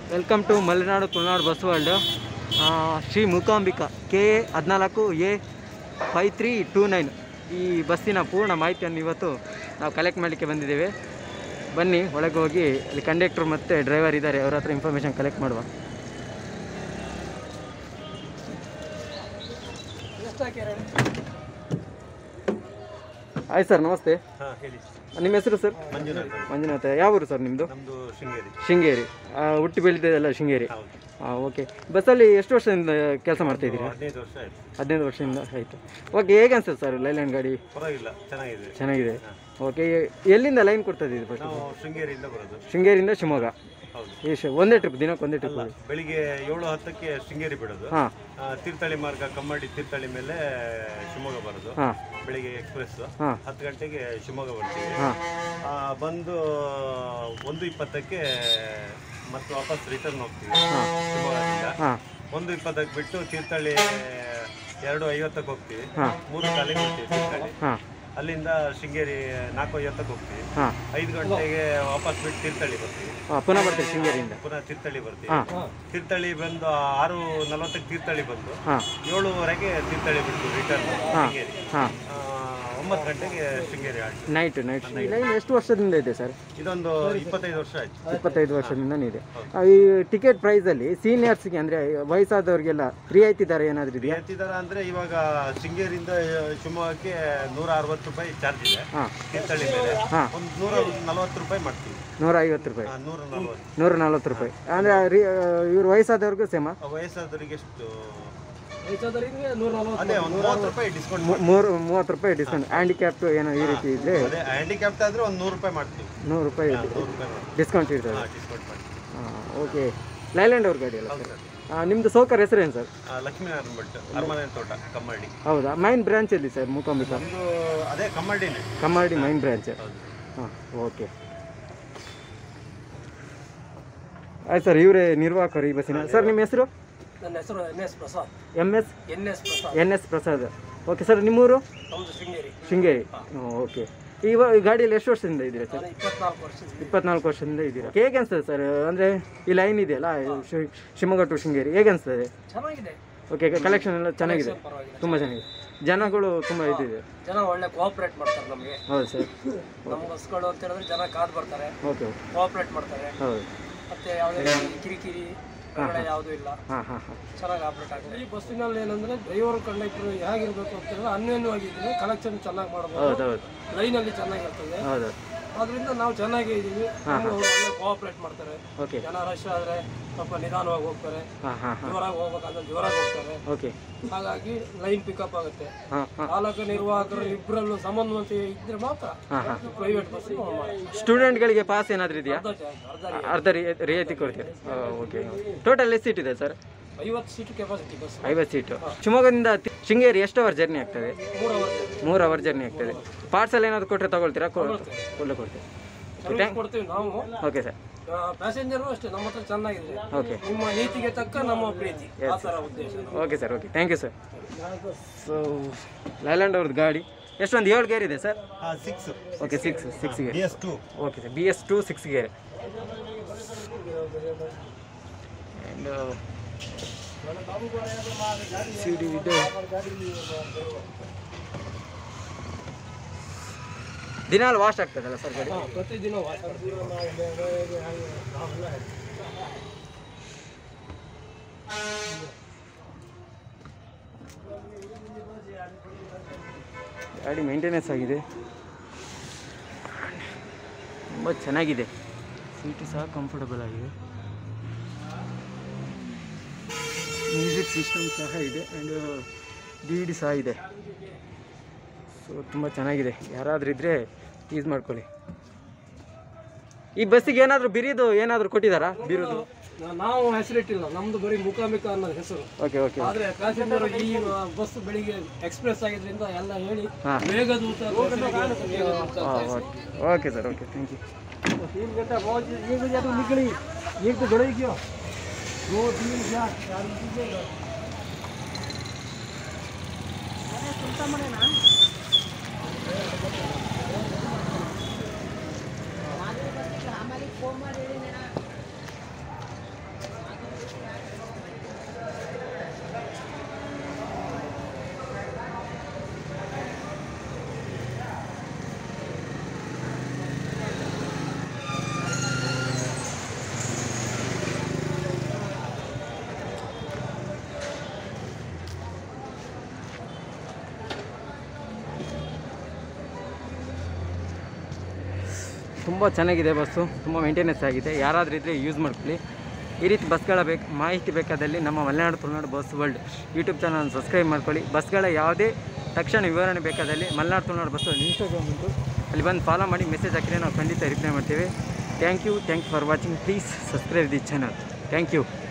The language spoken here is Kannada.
Welcome to Malenadu Tulunadu bus world Shri Mookambika K A ಹದಿನಾಲ್ಕು A five three two nine ಈ ಬಸ್ಸಿನ ಪೂರ್ಣ ಮಾಹಿತಿಯನ್ನು ಇವತ್ತು ನಾವು ಕಲೆಕ್ಟ್ ಮಾಡಲಿಕ್ಕೆ ಬಂದಿದ್ದೇವೆ ಬನ್ನಿ ಒಳಗೆ ಹೋಗಿ ಅಲ್ಲಿ ಕಂಡಕ್ಟ್ರ್ ಮತ್ತು ಡ್ರೈವರ್ ಇದ್ದಾರೆ ಅವ್ರ ಹತ್ರ ಇನ್ಫಾರ್ಮೇಷನ್ ಕಲೆಕ್ಟ್ ಮಾಡುವ ಆಯ್ತು ಸರ್ ನಮಸ್ತೆ ಹಾಂ ಹೇಳಿ ನಿಮ್ಮ ಹೆಸರು ಸರ್ ಮಂಜುನಾಥ್ ಮಂಜುನಾಥ ಯಾವ ಊರು ಸರ್ ನಿಮ್ಮದು ನಮ್ಮದು ಶೃಂಗೇರಿ ಶೃಂಗೇರಿ ಆ, ಹುಟ್ಟಿ ಬೆಳೆದಿದ್ದೆಲ್ಲ ಶೃಂಗೇರಿ ಹೌದು ಹಾಂ ಓಕೆ ಬಸ್ಸಲ್ಲಿ ಎಷ್ಟು ವರ್ಷದಿಂದ ಕೆಲಸ ಮಾಡ್ತಾ ಇದ್ದೀರಾ ಹದಿನೈದು ವರ್ಷ ಆಯ್ತು ಹದಿನೈದು ವರ್ಷದಿಂದ ಆಯಿತು ಓಕೆ ಹೇಗೆ ಅನ್ಸುತ್ತೆ ಸರ್ ಲೈಲ್ಯಾಂಡ್ ಗಾಡಿ ಪರವಾಗಿಲ್ಲ ಚೆನ್ನಾಗಿದೆ ಚೆನ್ನಾಗಿದೆ ಓಕೆ ಎಲ್ಲಿಂದ ಲೈನ್ ಕೊಡ್ತಾ ಇದ್ದೀವಿ ಫಸ್ಟ್ ನಾವು ಶೃಂಗೇರಿಯಿಂದ ಬರೋದು ಶೃಂಗೇರಿಯಿಂದ ಶಿವಮೊಗ್ಗ ಹೌದು ಎಷ್ಟು ಒಂದೇ ಟ್ರಿಪ್ ದಿನಕ್ಕೆ ಒಂದೇ ಟ್ರಿಪ್ ಬೆಳಿಗ್ಗೆ ಏಳು ಹತ್ತಕ್ಕೆ ಶೃಂಗೇರಿ ಬಿಡೋದು ಹಾಂ ಆ, ತೀರ್ಥಹಳ್ಳಿ ಮಾರ್ಗ ಕಮ್ಮಡಿ ತೀರ್ಥಹಳ್ಳಿ ಮೇಲೆ ಶಿವಮೊಗ್ಗ ಬರೋದು ಹಾಂ ಬೆಳಿಗ್ಗೆ ಎಕ್ಸ್ಪ್ರೆಸ್ ಹಾಂ ಹತ್ತು ಗಂಟೆಗೆ ಶಿವಮೊಗ್ಗ ಬರ್ತೀವಿ ಹಾಂ ಆ, ಬಂದು ಒಂದು ಇಪ್ಪತ್ತಕ್ಕೆ ಮತ್ತೆ ವಾಪಸ್ ರಿಟರ್ನ್ ಹೋಗ್ತೀವಿ ಶಿವಮೊಗ್ಗದಿಂದ ಹಾಂ ಒಂದು ಇಪ್ಪತ್ತಕ್ಕೆ ಬಿಟ್ಟು ತೀರ್ಥಹಳ್ಳಿ ಎರಡು ಐವತ್ತಕ್ಕೆ ಹೋಗ್ತೀವಿ ಹಾಂ ಮೂರು ಕಾಲಿಗೆ ಹೋಗ್ತೀವಿ ತೀರ್ಥಹಳ್ಳಿ ಹಾಂ ಅಲ್ಲಿಂದ ಶೃಂಗೇರಿ ನಾಲ್ಕು ಐವತ್ತಕ್ಕೆ ಹೋಗ್ತೀವಿ ಹಾಂ ಐದು ಗಂಟೆಗೆ ವಾಪಸ್ ಬಿಟ್ಟು ತೀರ್ಥಹಳ್ಳಿ ಬರ್ತೀವಿ ಹಾಂ ಪುನಃ ಬರ್ತೀವಿ ಶೃಂಗೇರಿಯಿಂದ ಪುನಃ ತೀರ್ಥಹಳ್ಳಿ ಬರ್ತೀವಿ ಹಾಂ ತೀರ್ಥಹಳ್ಳಿ ಬಂದು ಆರು ನಲವತ್ತಕ್ಕೆ ತೀರ್ಥಹಳ್ಳಿ ಬಂದು ಹಾಂ ಏಳುವರೆಗೆ ತೀರ್ಥಹಳ್ಳಿ ಬಿಟ್ಟು ರಿಟರ್ನ್ ಶೃಂಗೇರಿ ಹಾಂ ಆ, ಒಂಬತ್ತು ಗಂಟೆಗೆ ಶೃಂಗೇರಿ ಆಡ್ತೀವಿ ನೈಟ್ ನೈಟ್ ಲೈನ್ ಎಷ್ಟು ವರ್ಷದಿಂದ ಇದೆ ಸರ್ ಇದೊಂದು ಇಪ್ಪತ್ತೈದು ವರ್ಷ ಆಯ್ತು ಇಪ್ಪತ್ತೈದು ವರ್ಷದಿಂದನೇ ಇದೆ ಆ, ಈ ಟಿಕೆಟ್ ಪ್ರೈಸಲ್ಲಿ ಸೀನಿಯರ್ಸ್ಗೆ ಅಂದರೆ ವಯಸ್ಸಾದವ್ರಿಗೆಲ್ಲ ರಿಯಾಯಿತಿ ದರ ಏನಾದರೂ ಇದೆಯಾ ಹೇಳ್ತಿದಾರ ಅಂದ್ರೆ ಇವಾಗ ಶೃಂಗೇರಿಯಿಂದ ಶಿವಮೊಗ್ಗಕ್ಕೆ ನೂರ ಅರವತ್ತು ರೂಪಾಯಿ ಚಾರ್ಜ್ ಇದೆ ಹಾಂ ತೀರ್ಥಹಳ್ಳಿ ಮೇಲೆ ಹಾಂ ಒಂದು ನೂರ ನಲವತ್ತು ರೂಪಾಯಿ ಮಾಡ್ತೀವಿ ನೂರ ಐವತ್ತು ರೂಪಾಯಿ ಆ, ನೂರ ನಲವತ್ತು ನೂರ ನಲ್ವತ್ತು ರೂಪಾಯಿ ಅಂದರೆ ಇವ್ರು ವಯಸ್ಸಾದವ್ರಿಗೂ ಸೇಮಾ ಆ, ವಯಸ್ಸಾದವರಿಗೆ ಎಷ್ಟು ಅದೇ ಒಂದು ಮೂವತ್ತು ರೂಪಾಯಿ ಡಿಸ್ಕೌಂಟ್ ಮೂರು ಮೂವತ್ತು ರೂಪಾಯಿ ಡಿಸ್ಕೌಂಟ್ ಹ್ಯಾಂಡಿಕ್ಯಾಪ್ ಏನೋ ಈ ರೀತಿ ಇದ್ದರೆ ಅದೇ ಹ್ಯಾಂಡಿಕ್ಯಾಪ್ಟ್ ಆದ್ರೆ ಒಂದು ನೂರು ರೂಪಾಯಿ ಮಾಡ್ತೀವಿ ನೂರು ರೂಪಾಯಿ ನೂರು ರೂಪಾಯಿ ಮಾಡ್ತೀವಿ ಡಿಸ್ಕೌಂಟ್ ಇರ್ತದೆ ಹಾಂ ಡಿಸ್ಕೌಂಟ್ ಮಾಡ್ತೀವಿ ಹಾಂ ಓಕೆ ಲೈಲ್ಯಾಂಡ್ ಅವ್ರ ಗಾಡಿ ಅಲ್ಲ ಹೌದು ಸರ್ ಸರ್ ನಿಮ್ಮದು ಸೌಕರ್ ಹೆಸರೇನು ಸರ್ ಆ, ಲಕ್ಷ್ಮೀನಾರಾಯಣ ಭಟ್ ಅರಮನೆ ತೋಟ ಕಮ್ಮಡಿ ಹೌದಾ ಮೈನ್ ಬ್ರಾಂಚ್ ಎಲ್ಲಿ ಸರ್ ಮೂಕಾಂಬಿಕಾ ನಮ್ದು ಅದೇ ಕಮ್ಮಡಿನೇ ಕಮ್ಮಾಡಿ ಮೈನ್ ಬ್ರಾಂಚ್ ಹೌದು ಹಾಂ ಓಕೆ ಆಯ್ತು ಸರ್ ಇವರೇ ನಿರ್ವಾಹಕರು ಈ ಬಸ್ಸಿನ ಸರ್ ನಿಮ್ಮ ಹೆಸರು ನನ್ನ ಹೆಸರು N S Prasad M S N S Prasad N S Prasad okay sir ನಿಮ್ಮೂರು ನಮ್ಮದು ಶೃಂಗೇರಿ ಶೃಂಗೇರಿ ಓಕೆ ಈಗ ಈ ಗಾಡಿಯಲ್ಲಿ ಎಷ್ಟು ವರ್ಷದಿಂದ ಇದ್ದೀರಾ ಸರ್ ನಾನು ಇಪ್ಪತ್ನಾಲ್ಕು ವರ್ಷದಿಂದ ಇಪ್ಪತ್ನಾಲ್ಕು ವರ್ಷದಿಂದ ಇದ್ದೀರಾ ಹೇಗೆ ಅನಿಸ್ತದೆ ಸರ್ ಅಂದರೆ ಈ ಲೈನ್ ಇದೆಯಲ್ಲ ಶಿ- ಶಿವಮೊಗ್ಗ ಟು ಶೃಂಗೇರಿ ಹೇಗೆ ಅನಿಸ್ತದೆ ಚೆನ್ನಾಗಿದೆ ಓಕೆ ಕಲೆಕ್ಷನ್ ಎಲ್ಲ ಚೆನ್ನಾಗಿದೆ ಪರವಾಗಿಲ್ಲ ತುಂಬ ಚೆನ್ನಾಗಿದೆ ಜನಗಳು ತುಂಬ ಇದಿದೆ ಜನ ಒಳ್ಳೆ ಕೋಆಪ್ರೇಟ್ ಮಾಡ್ತಾರೆ ನಮಗೆ ಹೌದು ಸರ್ ನಮ್ಮ ಬಸ್ಗಳು ಅಂತ ಹೇಳಿದ್ರೆ ಜನ ಕಾದು ಬರ್ತಾರೆ ಓಕೆ ಓಕೆ ಕೋಆಪ್ರೇಟ್ ಮಾಡ್ತಾರೆ ಹೌದು ಮತ್ತೆ ಯಾವುದೇ ರೀತಿ ಕಿರಿಕಿರಿ ಹೊರಗಡೆ ಯಾವುದೂ ಇಲ್ಲ ಹಾಂ ಹಾಂ ಹಾಂ ಚೆನ್ನಾಗಿ ಆಪ್ರೇಟ್ ಆಗಿದೆ ಈ ಬಸ್ಸಿನಲ್ಲಿ ಏನಂದ್ರೆ ಡ್ರೈವರ್ ಕಂಡಕ್ಟರ್ ಹೇಗಿರ್ಬೇಕು ಅಂತ ಹೇಳಿದ್ರೆ ಅನ್ಯೋನ್ಯವಾಗಿದ್ದೀವಿ ಕಲೆಕ್ಷನ್ ಚೆನ್ನಾಗಿ ಮಾಡಬಹುದು ಹೌದು ಹೌದು ಲೈನಲ್ಲಿ ಚೆನ್ನಾಗಿರ್ತದೆ ಹೌದು ಅದರಿಂದ ನಾವು ಚೆನ್ನಾಗೇ ಇದ್ದೀವಿ ನಮ್ಗೆ ಅವ್ರು ಒಳ್ಳೆ ಕೋಆಪ್ರೇಟ್ ಮಾಡ್ತಾರೆ ಓಕೆ ಜನ ರಶ್ ಆದರೆ ಸ್ವಲ್ಪ ನಿಧಾನವಾಗಿ ಹೋಗ್ತಾರೆ ಹಾಂ ಹಾಂ ಹಾಂ ಜೋರಾಗಿ ಹೋಗ್ಬೇಕಾದ್ರೆ ಜೋರಾಗಿ ಹೋಗ್ತಾರೆ ಓಕೆ ಹಾಗಾಗಿ ಲೈನ್ ಪಿಕಪ್ ಆಗುತ್ತೆ ಹಾಂ ಹಾಂ ಚಾಲಕ ನಿರ್ವಾಹಕರು ಇಬ್ಬರಲ್ಲೂ ಸಮನ್ವಯ ಇದ್ರೆ ಮಾತ್ರ ಹಾಂ ಹಾಂ ಪ್ರೈವೇಟ್ ಬಸ್ ಅರ್ಧ ಸ್ಟೂಡೆಂಟ್ಗಳಿಗೆ ಪಾಸ್ ಏನಾದರೂ ಇದೆಯಾ ಜಾ- ಅರ್ಧ ಅರ್ಧ ರಿ- ರಿಯಾಯಿತಿ ಕೊಡ್ತೀರಾ ಓಕೆ ಟೋಟಲ್ ಎಷ್ಟು ಸೀಟ್ ಇದೆ ಸರ್ ಐವತ್ತು ಸೀಟ್ ಕೆಪಾಸಿಟಿ ಬಸ್ ಐವತ್ತು ಸೀಟು ಶಿವಮೊಗ್ಗದಿಂದ ತಿ- ಶೃಂಗೇರಿ ಎಷ್ಟು ಅವರ್ ಜರ್ನಿ ಆಗ್ತದೆ ಮೂರು ಅವರ್ ಮೂರು ಅವರ್ ಜರ್ನಿ ಆಗ್ತದೆ ಪಾರ್ಸಲ್ ಏನಾದರೂ ಕೊಟ್ಟರೆ ತಗೊಳ್ತೀರಾ ಕೊಡಲೇ ಕೊಡ್ತೀವಿ ಸರ್ವಿಸ್ ಕೊಡ್ತೀವಿ ನಾವು ಓಕೆ ಸರ್ ಪ್ಯಾಸೆಂಜರು ಅಷ್ಟೇ ನಮ್ಮ ಹತ್ರ ಚೆನ್ನಾಗಿದೆ ಓಕೆ ನಿಮ್ಮ ನೀತಿಗೆ ತಕ್ಕ ನಮ್ಮ ಪ್ರೀತಿ ಆ ಥರ ಉದ್ದೇಶ ನಮ್ದು. Okay sir okay thank you sir so Leyland ಅವ್ರದ್ದು ಗಾಡಿ ಎಷ್ಟೊಂದು ಏಳು ಗೇರ್ ಇದೆ sir six okay six six gear B S two okay sir B S two six gear and C D ಇದೆ ದಿನಾಲು ವಾಶ್ ಆಗ್ತದಲ್ಲ ಸರ್ ಗಾಡಿ ಹಾ, ಪ್ರತಿದಿನ ವಾಸ ಗಾಡಿ ಮೇಂಟೆನೆನ್ಸ್ ಆಗಿದೆ ತುಂಬ ಚೆನ್ನಾಗಿದೆ ಸೀಟು ಸಹ ಕಂಫರ್ಟಬಲ್ ಆಗಿದೆ ಮ್ಯೂಸಿಕ್ ಸಿಸ್ಟಮ್ ಸಹ ಇದೆ ಆ್ಯಂಡ್ ಡಿ ಡಿ ಸಹ ಇದೆ ಸೊ ತುಂಬ ಚೆನ್ನಾಗಿದೆ ಯಾರಾದರೂ ಇದ್ದರೆ ಯೂಸ್ ಮಾಡ್ಕೊಳ್ಳಿ ಈ ಬಸ್ಸಿಗೆ ಏನಾದರೂ ಬಿರಿದು ಏನಾದರೂ ಕೊಟ್ಟಿದ್ದಾರಾ ಬಿರುದು ನಾ- ನಾವು ಹೆಸರಿಟ್ಟಿಲ್ಲ ನಮ್ದು ಬರೀ ಮುಖಾಮಿಕ ಅನ್ನೋ ಹೆಸರು ಓಕೆ ಓಕೆ ಆದ್ರೆ ಪ್ಯಾಸೆಂಜರ್ ಈ ಬಸ್ ಬೆಳಿಗ್ಗೆ ಎಕ್ಸ್ಪ್ರೆಸ್ ಆಗಿದ್ರಿಂದ ಎಲ್ಲ ಹೇಳಿ ಹಾ. ವೇಗದೂತ ಬಸ್ಸಿಗೆ ಅಂತ ವೇಗದೂತ ಅಂತ ಹೆಸರು. Okay sir okay thank you तीन घंटा बहुत एक बजे तो निकली एक तो गड़े क्यों दो तीन चार चार दीजिएगा ತುಂಬ ಚೆನ್ನಾಗಿದೆ ಬಸ್ಸು ತುಂಬ ಮೇಂಟೆನೆನ್ಸ್ ಆಗಿದೆ ಯಾರಾದರೂ ಇದ್ದರೆ ಯೂಸ್ ಮಾಡ್ಕೊಳ್ಳಿ ಈ ರೀತಿ ಬಸ್ಗಳ ಬೇಕು ಮಾಹಿತಿ ಬೇಕಾದಲ್ಲಿ ನಮ್ಮ Malenadu Tulunadu bus world YouTube channel subscribe ಮಾಡ್ಕೊಳ್ಳಿ ಬಸ್ಗಳ ಯಾವುದೇ ತಕ್ಷಣ ವಿವರಣೆ ಬೇಕಾದಲ್ಲಿ Malenadu Tulunadu bus world Instagram ಉಂಟು ಅಲ್ಲಿ ಬಂದು ಫಾಲೋ ಮಾಡಿ ಮೆಸೇಜ್ ಹಾಕಿದ್ರೆ ನಾವು ಖಂಡಿತ ರಿಪ್ಲೈ ಮಾಡ್ತೇವೆ thank you thank you for watching please subscribe the channel thank you